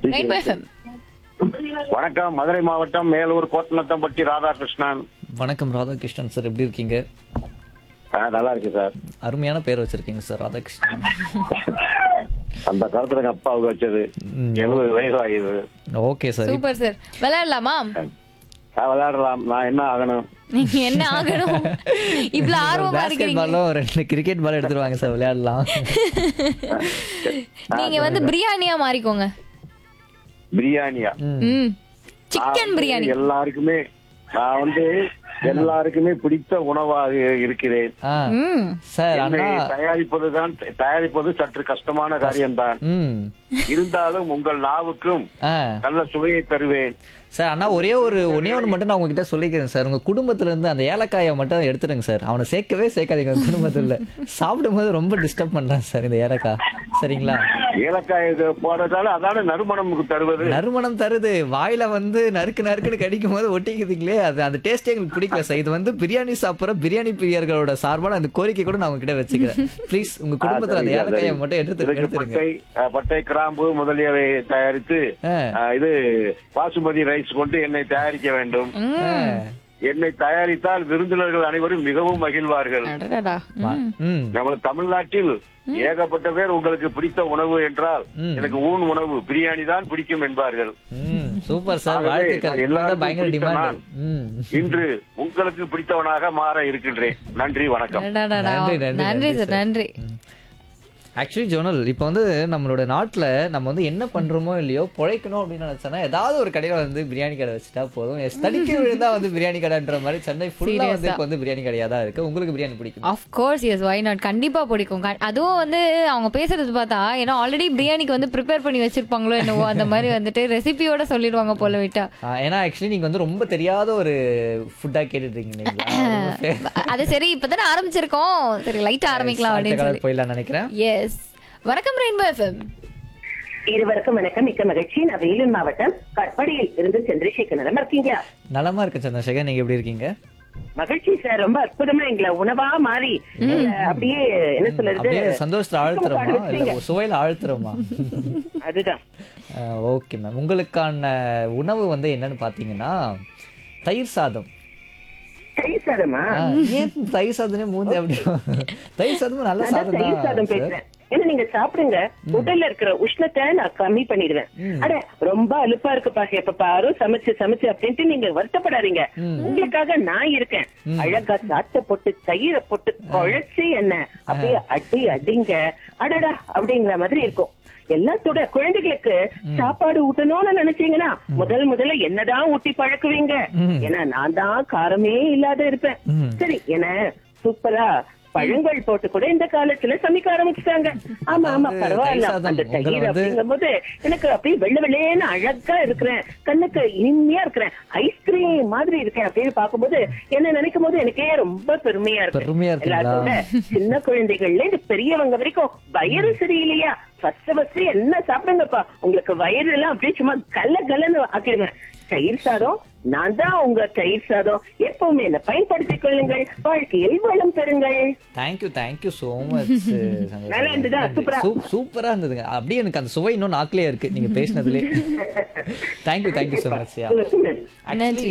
Rainbow FM வணக்கம் மதுரை மாவட்டம் மேலூர் கோட்டநத்தம்பட்டி ராதாகிருஷ்ணன் வணக்கம் ராதாகிருஷ்ணன் சார் எப்படி இருக்கீங்க ஆ, நல்லா இருக்கு சார் அருமையான பேர் வச்சிருக்கீங்க சார் ராதாகிருஷ்ணன் அந்த காலத்துல எங்க அப்பாவுக்கு வச்சது எழுபது வயசு ஆகுது ஓகே சார் சூப்பர் சார் விளையாடலாமா ஆ, விளையாடலாம் நான் என்ன ஆகணும் நீங்க என்ன ஆகணும் இவ்வளவு ஆர்வமா பேஸ்கெட் இருக்கீங்க பாலும் ரெண்டு கிரிக்கெட் பால் எடுத்துருவாங்க சார் விளையாடலாம் நீங்க வந்து பிரியாணியா மாறிக்கோங்க பிரியாணியா ம் சிக்கன் நான் பிரியாணி எல்லாருக்குமே நான் வந்து எல்லாருக்குமே பிடித்த உணவாக இருக்கிறேன் ஆ ம் சார் என்னை அண்ணா தயாரிப்பதுதான் தயாரிப்பது சற்று கஷ்டமான காரியம்தான் ம் இருந்தாலும் உங்கள் நாவுக்கும் ஆ நல்ல சுவையை தருவேன் சார் அண்ணா ஒரே ஒரு ஒன்னே ஒன்று மட்டும் நான் உங்ககிட்ட சொல்லிக்கிறேன் சார் உங்க குடும்பத்துல இருந்து அந்த ஏலக்காயை மட்டும் எடுத்துடுங்க சார் அவனை சேர்க்கவே சேர்க்காதீங்க உங்க குடும்பத்துல சாப்பிடும்போது ரொம்ப டிஸ்டர்ப் பண்றான் சார் இந்த ஏலக்காய் சரிங்களா ஏலக்காய் இது போடுறதால அதான நறுமணமுக்கு தருவது நறுமணம் தருது வாயில வந்து நறுக்கு நறுக்குன்னு கடிக்கும் போது ஒட்டிக்குதுங்களே அது அந்த டேஸ்டே எங்களுக்கு பிடிக்கல சார் இது வந்து பிரியாணி சாப்பிட்ற பிரியாணி பிரியர்களோட சார்பான அந்த கோரிக்கை கூட நான் உங்ககிட்ட வச்சுக்கிறேன் ப்ளீஸ் உங்க குடும்பத்துல அந்த சரிங்க, ஏலக்காயை சரி. மட்டும் எடுத்து இதுக்கு எடுத்துருங்க பட்டை அஹ், பட்டை கிராம்பு முதலியவை தயாரித்து ஆ. அஹ், இது பாசுமதி ரைஸ் கொண்டு என்னை தயாரிக்க வேண்டும் என்னை தயாரித்தால் விருந்தினர்கள் அனைவரும் மிகவும் மகிழ்வார்கள் அடடடா. ம். ம் நம்ம தமிழ்நாட்டில் ஏகப்பட்ட பேர் உங்களுக்கு பிடித்த உணவு என்றால் ம். எனக்கு ஊன் உணவு பிரியாணி தான் பிடிக்கும் என்பார்கள் ம் சூப்பர் சார் ஆகவே வாழ்த்துக்கள் எல்லாருக்கும் இதுதான் பயங்கர பிடித்த டிமாண்ட் நான். ம் இன்று உங்களுக்கு பிடித்தவனாக மாற இருக்கின்றேன் நன்றி வணக்கம் அடடடடா. நன்றி, நன்றி, நன்றி நன்றி சார் சார். நன்றி ஆக்சுவலி ஜோனல் இப்போ வந்து நம்மளோட நாட்டில் நம்ம வந்து என்ன பண்றோமோ இல்லையோ பிழைக்கணும் அப்படின்னு நினைச்சோன்னா ஏதாவது ஒரு கடையில் வந்து பிரியாணி கடை வச்சுட்டா போதும் எஸ் தடிக்க விழுந்தா வந்து பிரியாணி கடைன்ற மாதிரி சென்னை ஃபுல்லாக வந்து இப்போ வந்து பிரியாணி கடையாக தான் இருக்கு உங்களுக்கு பிரியாணி பிடிக்கும் of course yes why not கண்டிப்பா பிடிக்கும் க- அதுவும் வந்து அவங்க பேசுறது பார்த்தா ஏன்னா ஆல்ரெடி பிரியாணிக்கு வந்து ப்ரிப்பேர் பண்ணி வச்சிருப்பாங்களோ என்னவோ அந்த மாதிரி வந்துட்டு ரெசிபியோட சொல்லிடுவாங்க போல விட்டா ஏன்னா ஆக்சுவலி நீங்க வந்து ரொம்ப தெரியாத ஒரு ஃபுட்டா கேட்டுட்டு இருக்கீங்க இல்லைங்களா ரொம்ப fa- அது சரி இப்பதானே ஆரம்பிச்சிருக்கோம் சரி லைட்டா ஆரம்பிக்கலாம் அடுத்த அப்படின்னு கலர் சொல்லி போயிடலாம் நினைக்கிறேன் எஸ் வணக்கம் ரெயின்போ எஃப்எம் இருவருக்கும் வணக்கம் மிக்க மகிழ்ச்சி நான் வேலூர் மாவட்டம் கட்படியில் இருந்து சந்திரசேகர் நலமா இருக்கீங்க நலமா இருக்கு சந்திரசேகர் நீங்க எப்படி இருக்கீங்க மகிழ்ச்சி சார் ரொம்ப அற்புதமா எங்களை உணவா மாறி எங்களை அப்படியே என்ன சொல்றது அப்படியே சந்தோஷத்துல ஆழ்த்துறோமா பாட வச்சீங்க. இல்ல சுவையில ஆழ்த்துறோமா அதுதான் ஓகே மேம் உங்களுக்கான உணவு வந்து என்னன்னு பாத்தீங்கன்னா தயிர் சாதம் தயிர் சாதமா ஆ, ஏன் தயிர் சாதமே மூஞ்சி அப்படி தயிர் சாதமும் நல்ல நான் சாதம் தயிர் சாதம் தான் சார் பேசுறேன் ஏன்னா நீங்க சாப்பிடுங்க உடல்ல இருக்கிற உஷ்ணத்தை நான் கம்மி பண்ணிடுவேன் அட ரொம்ப அலுப்பா இருக்குப்பா எப்ப பாரு சமைச்சு சமைச்சு அப்படின்ட்டு நீங்க வருத்தப்படாதீங்க உங்களுக்காக நான் இருக்கேன் அழகா சாட்டை போட்டு தயிரை போட்டு குழைச்சு என்ன அப்படியே அடி அடிங்க அடடா அப்படிங்கிற மாதிரி இருக்கும் எல்லாத்தோட குழந்தைகளுக்கு சாப்பாடு ஊட்டணும்னு நினைச்சீங்கன்னா முதல் முதல்ல என்னதான் ஊட்டி பழக்குவீங்க ஏன்னா நான் தான் காரமே இல்லாத இருப்பேன் சரி என்ன சூப்பரா பழங்கள் போட்டு கூட இந்த காலத்துல சமைக்க ஆரம்பிச்சுட்டாங்க ஆமா ஆமா அதாவது பரவாயில்ல தயிர் சாதம் அந்த உங்களை தயிர் வந்து- அப்படிங்கும்போது எனக்கு அப்படியே வெள்ளை வெள்ளையேன்னு அழகா இருக்கிறேன் கண்ணுக்கு இனிமையா இருக்கிறேன் ஐஸ்கிரீம் மாதிரி இருக்கேன் அப்படின்னு பார்க்கும்போது என்ன நினைக்கும் போது எனக்கே ரொம்ப பெருமையா இருக்கு பெருமையா இருக்குங்களா? எல்லாத்தோட சின்ன குழந்தைகள்ல இருந்து பெரியவங்க வரைக்கும் வயிறு சரியில்லையா ஃபர்ஸ்ட் ஃபர்ஸ்ட் என்ன சாப்பிடுங்கப்பா உங்களுக்கு வயிறு எல்லாம் அப்படியே சும்மா கல்ல கல்லன்னு ஆக்கிடுங்க தயிர் சாதம் நான் தான் உங்க தயிர் சாதம் எப்பவுமே என்ன பயன்படுத்திக் கொள்ளுங்கள் வாழ்க்கையில் வளம் பெறுங்கள் தேங்க்யூ தேங்க்யூ ஸோ மச் நல்லா இருந்ததா? சூப்பரா? சூப்பரா இருந்ததுங்க அப்படியே எனக்கு அந்த சுவை இன்னும் நாக்கிலே இருக்கு நீங்க பேசினதுலே thank you thank you so much yeah actually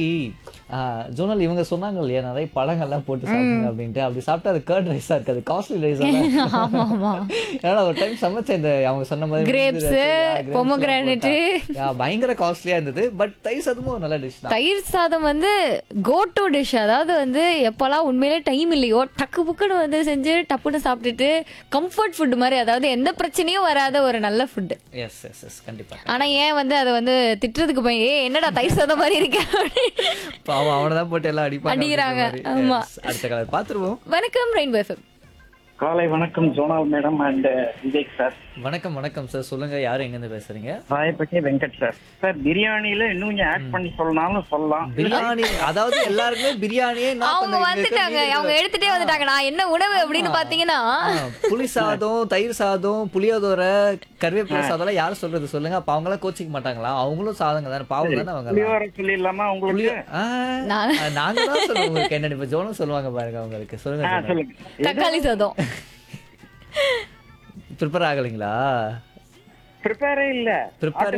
ஜோனல் இவங்க சொன்னாங்க இல்லையா நிறைய பழங்கள்லாம் போட்டு சாப்பிடுங்க அப்படின்ட்டு அப்படி சாப்பிட்டா அது கர்ட் ரைஸா இருக்காது காஸ்ட்லி ரைஸ் ஆமா ஆமா ஏன்னா ஒரு டைம் சமைச்சேன் இந்த அவங்க சொன்ன மாதிரி Grapes, முந்திரி திராட்சை, yeah, grapes எல்லாம் pomegranate. போட்டா. Yeah, பயங்கர காஸ்ட்லியா இருந்தது பட் தயிர் சாதமும் ஒரு நல்ல டிஷ் தான் தயிர் சாதம் வந்து கோ டு டிஷ் அதாவது வந்து எப்போல்லாம் உண்மையிலே டைம் இல்லையோ டக்கு புக்குன்னு வந்து செஞ்சு டப்புன்னு சாப்பிட்டுட்டு கம்ஃபர்ட் ஃபுட் மாதிரி அதாவது எந்த பிரச்சனையும் வராத ஒரு நல்ல ஃபுட் எஸ் எஸ் எஸ் கண்டிப்பா ஆனா ஏன் வந்து அதை வந்து திட்டுறதுக்கு போய் ஏ என்னடா தயிர் சாதம் மாதிரி இருக்க பாவம் அவனை தான் போட்டு எல்லாம் அடிப்பாங்க அடிக்கிறாங்க, அப்படின்ற மாதிரி. ஆமா. Yes. அடுத்த கலர் பாத்துருவோம் வணக்கம் ரெயின்போ எஃப்எம் காலை வணக்கம் ஜோனால் மேடம் அண்ட் விஜய் சார் வணக்கம் வணக்கம் சார் சொல்லுங்க யாரு எங்க இருந்து பேசுறீங்க ராயப்பட்டி வெங்கட் சார் சார் பிரியாணியில இன்னும் கொஞ்சம் ஆட் பண்ணி சொல்லனாலும் சொல்லலாம் பிரியாணி அதாவது எல்லாருக்குமே பிரியாணியே நான் அவங்க பண்ண வந்துட்டாங்க இங்க அவங்க எடுத்துட்டே வந்துட்டாங்க நான் என்ன உணவு அப்படின்னு பாத்தீங்கன்னா ஆ, புளி சாதம் தயிர் சாதம் புளியோதரை கருவேப்பிலை சாதம் எல்லாம் யாரும் சொல்றது சொல்லுங்க அப்ப அவங்க எல்லாம் கோச்சிக்க மாட்டாங்களா அவங்களும் சாதங்க தானே பாவம் தானே அவங்க எல்லாம். புளியோர சொல்லிடலாமா உங்களுக்கு புளியோ ஆ, நான்- ஆ, நாங்க தான் சொல்லுவோம் உங்களுக்கு என்ன இப்ப ஜோனும் சொல்லுவாங்க பாருங்க அவங்களுக்கு ஆ, சொல்லுங்க சொல்லுங்க தக்காளி சாதம் ப்ரிப்பேர் ஆகலைங்களா ப்ரிப்பேரே இல்ல ப்ரிப்பேர்